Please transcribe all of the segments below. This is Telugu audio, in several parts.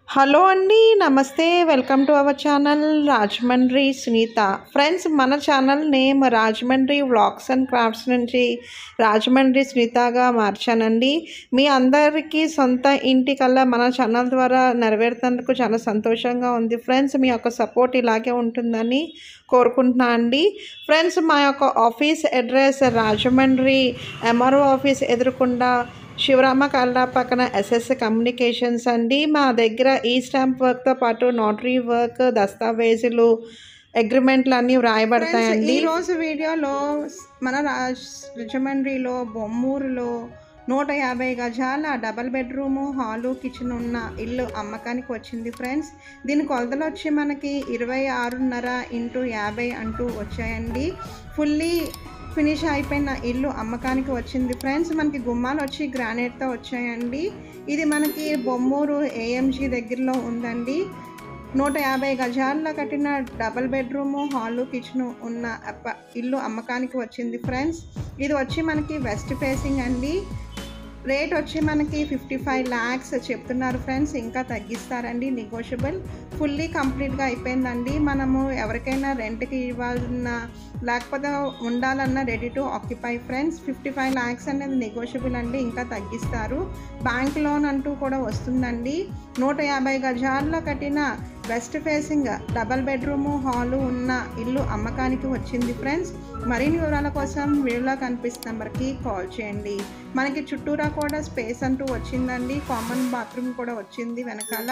హలో అండి నమస్తే welcome to our channel Rajahmundry Sunitha friends మన channel name Rajahmundry vlogs and crafts నుంచి రాజమండ్రి సునీతగా మార్చానండి మీ అందరికీ సొంత ఇంటికల్లా మన ఛానల్ ద్వారా నెరవేరుతందుకు చాలా సంతోషంగా ఉంది ఫ్రెండ్స్ మీ యొక్క సపోర్ట్ ఇలాగే ఉంటుందని కోరుకుంటున్నా అండి ఫ్రెండ్స్ మా యొక్క office address Rajahmundry MRO office ఎదురుకుండా శివరామ కల్లా పక్కన ఎస్ఎస్ కమ్యూనికేషన్స్ అండి మా దగ్గర ఈ స్టాంప్ వర్క్తో పాటు నోటరీ వర్క్ దస్తావేజులు అగ్రిమెంట్లు అన్నీ వ్రాయబడతాయండి ఈ రోజు వీడియోలో మన రాజ్ రాజమండ్రిలో బొమ్మూరులో నూట యాభై గజాల డబల్ బెడ్రూము హాలు కిచెన్ ఉన్న ఇల్లు అమ్మకానికి వచ్చింది ఫ్రెండ్స్ దీని కొలతలు వచ్చి మనకి ఇరవై ఆరున్నర ఇంటూ యాభై అంటూ వచ్చాయండి ఫుల్లీ ఫినిష్ అయిపోయిన ఇల్లు అమ్మకానికి వచ్చింది ఫ్రెండ్స్ మనకి గుమ్మాలు వచ్చి గ్రానైట్తో వచ్చాయండి ఇది మనకి బొమ్మూరు ఏఎంజీ దగ్గరలో ఉందండి నూట యాభై గజాల్లో కట్టిన డబల్ బెడ్రూము హాలు కిచెన్ ఉన్న అప్ప ఇల్లు అమ్మకానికి వచ్చింది ఫ్రెండ్స్ ఇది వచ్చి మనకి వెస్ట్ ఫేసింగ్ అండి రేట్ వచ్చి మనకి ఫిఫ్టీ ఫైవ్ ల్యాక్స్ చెప్తున్నారు ఫ్రెండ్స్ ఇంకా తగ్గిస్తారండి నెగోషియబుల్ ఫుల్లీ కంప్లీట్గా అయిపోయిందండి మనము ఎవరికైనా రెంట్కి ఇవ్వాలన్నా లేకపోతే ఉండాలన్నా ready to occupy friends fifty five lakhs అనేది నెగోషియబుల్ అండి ఇంకా తగ్గిస్తారు బ్యాంక్ లోన్ అంటూ కూడా వస్తుందండి నూట యాభై గజాల్లో కట్టిన west facing double bedroom hall ఉన్న ఇల్లు అమ్మకానికి వచ్చింది ఫ్రెండ్స్ మరిన్ని వివరాల కోసం వీడియోలో కనిపిస్తున్న నెంబర్కి కాల్ చేయండి మనకి చుట్టూరా కూడా స్పేస్ అంటూ వచ్చిందండి కామన్ బాత్రూమ్ కూడా వచ్చింది వెనకాల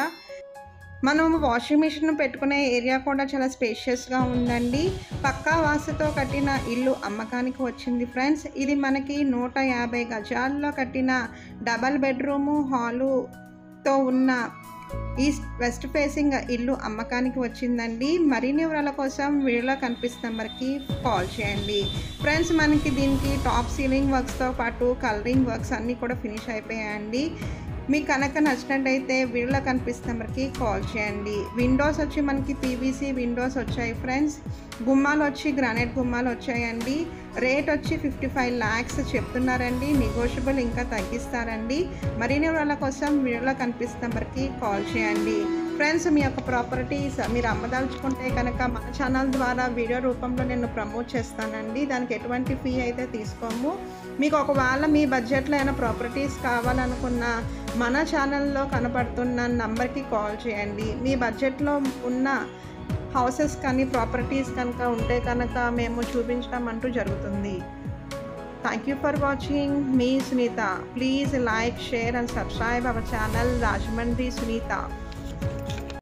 మనం వాషింగ్ మిషన్ పెట్టుకునే ఏరియా కూడా చాలా స్పేషియస్గా ఉందండి పక్కా వాసుతో కట్టిన ఇల్లు అమ్మకానికి వచ్చింది ఫ్రెండ్స్ ఇది మనకి నూట యాభై గజాల్లో కట్టిన డబల్ బెడ్రూము హాలుతో ఉన్న ఈస్ట్ వెస్ట్ ఫేసింగ్ ఇల్లు అమ్మకానికి వచ్చిందండి మరిన్ని వివరాల కోసం వీడియోలో కనిపిస్తున్న నెంబర్కి కాల్ చేయండి ఫ్రెండ్స్ మనకి దీనికి టాప్ సీలింగ్ వర్క్స్తో పాటు కలరింగ్ వర్క్స్ అన్నీ కూడా ఫినిష్ అయిపోయాయండి మీకు కనుక నచ్చినట్టయితే వీడియోలో కనిపిస్తున్న నెంబర్కి కాల్ చేయండి విండోస్ వచ్చి మనకి పీవీసీ విండోస్ వచ్చాయి ఫ్రెండ్స్ గుమ్మాలు వచ్చి గ్రానైట్ గుమ్మాలు వచ్చాయండి రేట్ వచ్చి ఫిఫ్టీ ఫైవ్ ల్యాక్స్ చెప్తున్నారండి నెగోషియబుల్ ఇంకా తగ్గిస్తారండి మరిన్ని వాళ్ళ కోసం వీడియోలో కనిపిస్తున్న నెంబర్కి కాల్ చేయండి ఫ్రెండ్స్ మీ యొక్క ప్రాపర్టీస్ మీరు అమ్మదలుచుకుంటే కనుక మన ఛానల్ ద్వారా వీడియో రూపంలో నేను ప్రమోట్ చేస్తానండి దానికి ఎటువంటి ఫీ అయితే తీసుకోము మీకు ఒకవేళ మీ బడ్జెట్లో ఏమైనా ప్రాపర్టీస్ కావాలనుకున్న మన ఛానల్లో కనపడుతున్న నంబర్కి కాల్ చేయండి మీ బడ్జెట్లో ఉన్న హౌసెస్ కానీ ప్రాపర్టీస్ కనుక ఉంటే కనుక మేము చూపించడం అంటూ జరుగుతుంది థ్యాంక్ యూ ఫర్ వాచింగ్ మీ Sunitha please like share and subscribe our channel Rajahmundry Sunitha